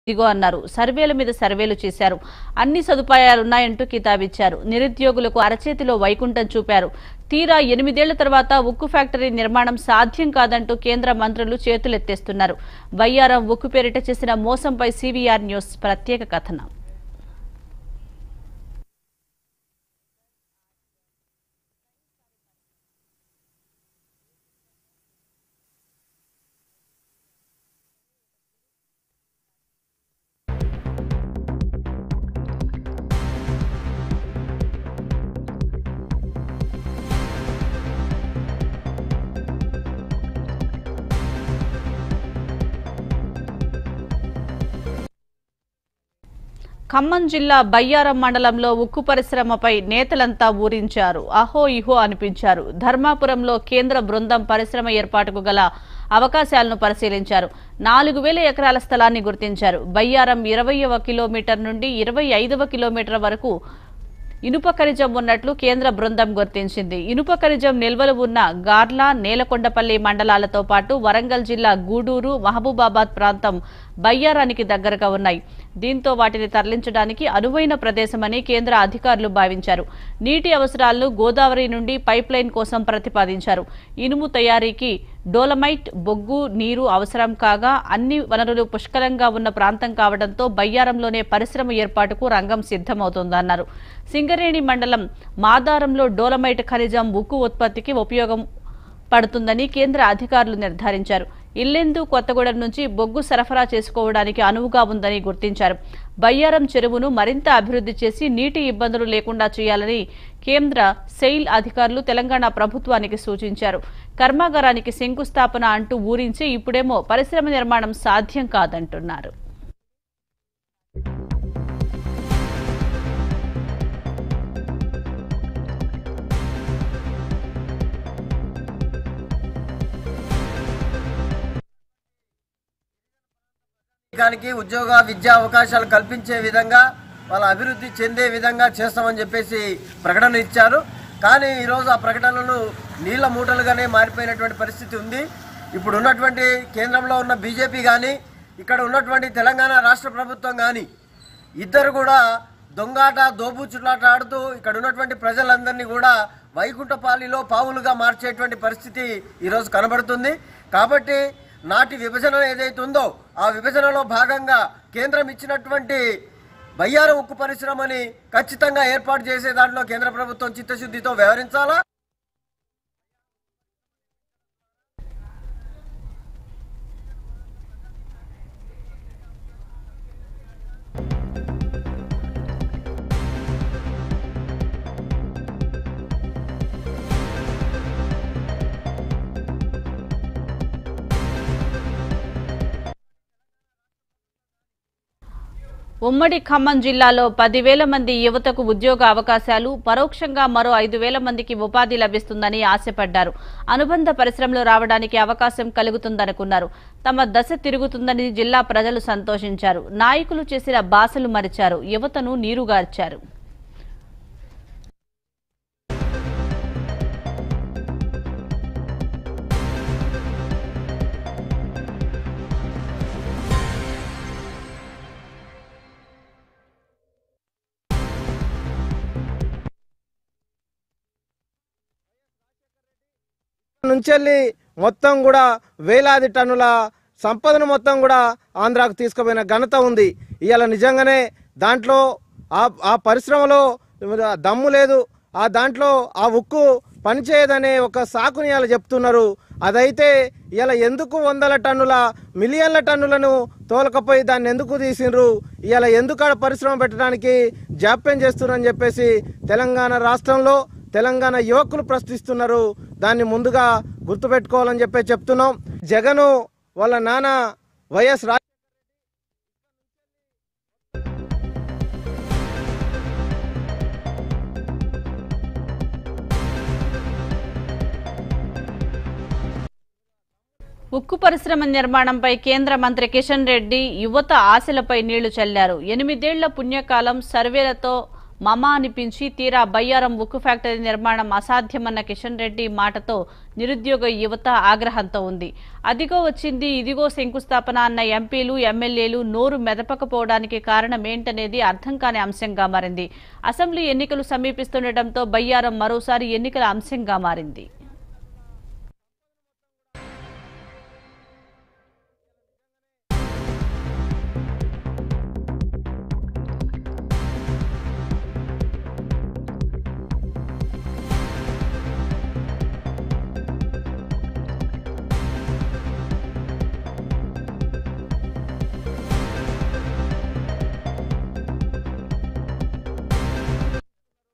ఇదిగో అన్నారు సర్వేల మీద సర్వేలు చేశారు అన్ని సదుపాయాలున్నాయంటూ కితాబిచ్చారు నిరుద్యోగులకు అరచేతిలో వైకుంఠం చూపారు తీరా ఎనిమిదేళ్ల తర్వాత ఉక్కు ఫ్యాక్టరీ నిర్మాణం సాధ్యం కాదంటూ కేంద్ర మంత్రులు చేతులెత్తేస్తున్నారు వయ్యారం ఉక్కు పేరిట చేసిన మోసంపై సివిఆర్ న్యూస్ ప్రత్యేక కథనం ఖమ్మం జిల్లా బయ్యారం మండలంలో ఉక్కు పరిశ్రమపై నేతలంతా ఊరించారు అహో ఇహో అనిపించారు ధర్మాపురంలో కేంద్ర బృందం పరిశ్రమ ఏర్పాటుకు గల అవకాశాలను పరిశీలించారు నాలుగు వేల ఎకరాల స్థలాన్ని గుర్తించారు బయ్యారం ఇరవైవ కిలోమీటర్ నుండి ఇరవై ఐదవ కిలోమీటర్ వరకు ఇనుప ఖనిజం ఉన్నట్లు కేంద్ర బృందం గుర్తించింది ఇనుప ఖనిజం నిల్వలు ఉన్న గార్లా నేలకొండపల్లి మండలాలతో పాటు వరంగల్ జిల్లా గూడూరు మహబూబాబాద్ ప్రాంతం బయ్యారానికి దగ్గరగా ఉన్నాయి దీంతో వాటిని తరలించడానికి అనువైన ప్రదేశమని కేంద్ర అధికారులు భావించారు నీటి అవసరాలను గోదావరి నుండి పైప్ లైన్ కోసం ప్రతిపాదించారు ఇనుము తయారీకి డోలమైట్ బొగ్గు నీరు అవసరం కాగా అన్ని వనరులు పుష్కలంగా ఉన్న ప్రాంతం కావడంతో బయ్యారంలోనే పరిశ్రమ ఏర్పాటుకు రంగం సిద్ధమవుతోందన్నారు సింగరేణి మండలం మాదారంలో డోలమైట్ ఖనిజం ఉక్కు ఉత్పత్తికి ఉపయోగం పడుతుందని కేంద్ర అధికారులు నిర్ధారించారు ఇల్లెందు కొత్తగూడెం నుంచి బొగ్గు సరఫరా చేసుకోవడానికి అనువుగా ఉందని గుర్తించారు బయ్యారం చెరువును మరింత అభివృద్ధి చేసి నీటి ఇబ్బందులు లేకుండా చేయాలని కేంద్ర సెయిల్ అధికారులు తెలంగాణ ప్రభుత్వానికి సూచించారు కర్మాగారానికి శంకుస్థాపన అంటూ ఊరించి ఇప్పుడేమో పరిశ్రమ నిర్మాణం సాధ్యం కాదంటున్నారు దేశానికి ఉద్యోగ విద్యా అవకాశాలు కల్పించే విధంగా వాళ్ళ అభివృద్ధి చెందే విధంగా చేస్తామని చెప్పేసి ప్రకటన ఇచ్చారు కానీ ఈరోజు ఆ ప్రకటనలు నీళ్ల మూటలుగానే మారిపోయినటువంటి పరిస్థితి ఉంది ఇప్పుడు ఉన్నటువంటి కేంద్రంలో ఉన్న బీజేపీ కానీ ఇక్కడ ఉన్నటువంటి తెలంగాణ రాష్ట్ర ప్రభుత్వం కానీ ఇద్దరు కూడా దొంగాట దోబూచులాట ఆడుతూ ఇక్కడ ఉన్నటువంటి ప్రజలందరినీ కూడా వైకుంఠపాలిలో పావులుగా మార్చేటువంటి పరిస్థితి ఈరోజు కనబడుతుంది కాబట్టి నాటి విభజన ఏదైతే ఉందో ఆ విభజనలో భాగంగా కేంద్రం ఇచ్చినటువంటి బయ్యారం ఉక్కు పరిశ్రమని ఖచ్చితంగా ఏర్పాటు చేసే దాంట్లో కేంద్ర ప్రభుత్వం చిత్తశుద్ధితో వ్యవహరించాలా ఉమ్మడి ఖమ్మం జిల్లాలో పదివేల మంది యువతకు ఉద్యోగ అవకాశాలు పరోక్షంగా మరో ఐదు వేల మందికి ఉపాధి లభిస్తుందని ఆశపడ్డారు అనుబంధ పరిశ్రమలు రావడానికి అవకాశం కలుగుతుందనుకున్నారు తమ దశ తిరుగుతుందని జిల్లా ప్రజలు సంతోషించారు నాయకులు చేసిన బాసలు మరిచారు యువతను నీరుగార్చారు నుంచి మొత్తం కూడా వేలాది టన్నుల సంపదను మొత్తం కూడా ఆంధ్రాకు తీసుకుపోయిన ఘనత ఉంది ఇవాళ నిజంగానే దాంట్లో ఆ ఆ పరిశ్రమలో దమ్ము లేదు ఆ దాంట్లో ఆ ఉక్కు పనిచేయదనే ఒక సాకుని ఇలా చెప్తున్నారు అదైతే ఇలా ఎందుకు వందల టన్నుల మిలియన్ల టన్నులను తోలకపోయి దాన్ని ఎందుకు తీసిండ్రు ఇలా ఎందుకు ఆడ పరిశ్రమ పెట్టడానికి జాప్యం చేస్తున్నారని చెప్పేసి తెలంగాణ రాష్ట్రంలో తెలంగాణ యువకులు ప్రశ్నిస్తున్నారు దాన్ని ముందుగా గుర్తుపెట్టుకోవాలని చెప్పి చెప్తున్నాం జగను వాళ్ళ నాన్న వైఎస్ రా ఉక్కు పరిశ్రమ నిర్మాణంపై కేంద్ర మంత్రి కిషన్ రెడ్డి యువత ఆశలపై నీళ్లు చల్లారు ఎనిమిదేళ్ల పుణ్యకాలం సర్వేలతో మమ అనిపించి తీరా బయ్యారం ఉక్కు ఫ్యాక్టరీ నిర్మాణం అసాధ్యమన్న కిషన్ రెడ్డి మాటతో నిరుద్యోగ యువత ఆగ్రహంతో ఉంది అదిగో వచ్చింది ఇదిగో శంకుస్థాపన అన్న ఎంపీలు ఎమ్మెల్యేలు నోరు మెదపకపోవడానికి కారణం ఏంటనేది అర్థం కాని అంశంగా మారింది అసెంబ్లీ ఎన్నికలు సమీపిస్తుండటంతో బయ్యారం మరోసారి ఎన్నికల అంశంగా మారింది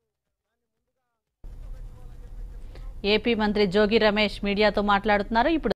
ఏపీ మంత్రి జోగి రమేష్ మీడియాతో మాట్లాడుతున్నారు ఇప్పుడు